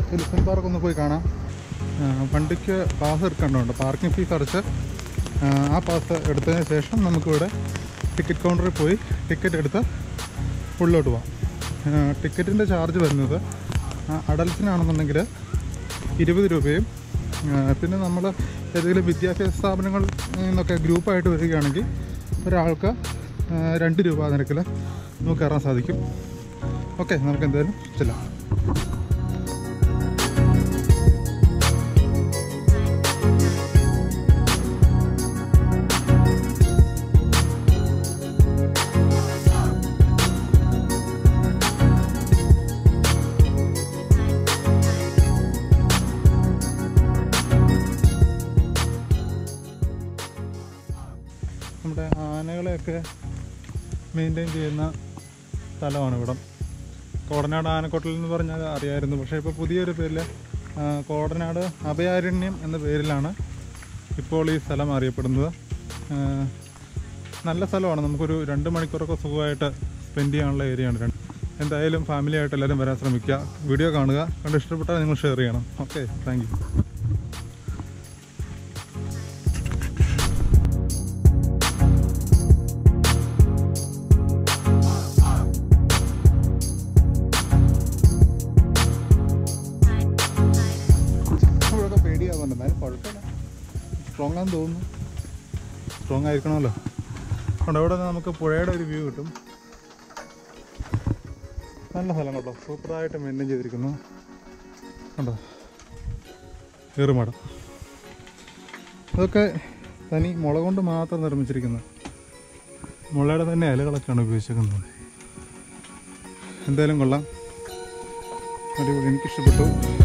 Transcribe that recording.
elephant park ഒന്ന് പോയി കാണാം ആ, വണ്ടിക്ക് പാസ് എടുക്കേണ്ടതുണ്ട് പാർക്കിംഗ് ഫീസ് അടച്ച് ആ, ആ പാസ് എടുത്തതിന് ശേഷം നമുക്കിവിടെ ടിക്കറ്റ് കൗണ്ടറിൽ പോയി ടിക്കറ്റ് എടുത്ത് ഉള്ളിലോട്ട് പോവാം ടിക്കറ്റിൻ്റെ ചാർജ് വരുന്നത് അഡൽസിനാണെന്നുണ്ടെങ്കിൽ ഇരുപത് രൂപയും ആ, പിന്നെ നമ്മൾ ഏതെങ്കിലും വിദ്യാഭ്യാസ സ്ഥാപനങ്ങളിൽ നിന്നൊക്കെ ഗ്രൂപ്പായിട്ട് വരികയാണെങ്കിൽ ഒരാൾക്ക് ആ, രണ്ട് രൂപ നിരക്കിൽ നമുക്ക് കയറാൻ സാധിക്കും ഓക്കെ നമുക്ക് എന്തായാലും ചെല്ലാം നമ്മുടെ ആനകളെയൊക്കെ മെയിൻറ്റെയിൻ ചെയ്യുന്ന സ്ഥലമാണ് ഇവിടം കോടനാട് ആനക്കൊട്ടൽ എന്ന് പറഞ്ഞാൽ അറിയായിരുന്നു പക്ഷേ ഇപ്പോൾ പുതിയൊരു പേരിൽ ആ, കോടനാട് അഭയാരണ്യം എന്ന പേരിലാണ് ഇപ്പോൾ ഈ സ്ഥലം അറിയപ്പെടുന്നത് ആ, നല്ല സ്ഥലമാണ് നമുക്കൊരു രണ്ട് മണിക്കൂറൊക്കെ സുഖമായിട്ട് സ്പെൻഡ് ചെയ്യാനുള്ള ഏരിയയാണ് രണ്ട് എന്തായാലും ഫാമിലി ആയിട്ട് എല്ലാവരും വരാൻ ശ്രമിക്കുക വീഡിയോ കാണുക കണ്ട് ഇഷ്ടപ്പെട്ടാൽ നിങ്ങൾ ഷെയർ ചെയ്യണം ഓക്കെ താങ്ക് യു ഇവിടെയൊക്കെ പേടിയാവുന്നുണ്ട് എന്നാലും കുഴപ്പമില്ല സ്ട്രോങ് ആണെന്ന് തോന്നുന്നു സ്ട്രോങ് ആയിരിക്കണമല്ലോ അതുകൊണ്ട് അവിടെ നിന്ന് നമുക്ക് പുഴയുടെ ഒരു വ്യൂ കിട്ടും നല്ല സ്ഥലം കേട്ടോ സൂപ്പറായിട്ട് മെയിൻറ്റെയിൻ ചെയ്തിരിക്കുന്നു കണ്ടോ ഏറുമാടം അതൊക്കെ തനി മുള കൊണ്ട് മാത്രം നിർമ്മിച്ചിരിക്കുന്ന മുളയുടെ തന്നെ ഇലകളൊക്കെയാണ് ഉപയോഗിച്ചിരിക്കുന്നത് എന്തായാലും കൊള്ളാം അടിപൊളി എനിക്കിഷ്ടപ്പെട്ടു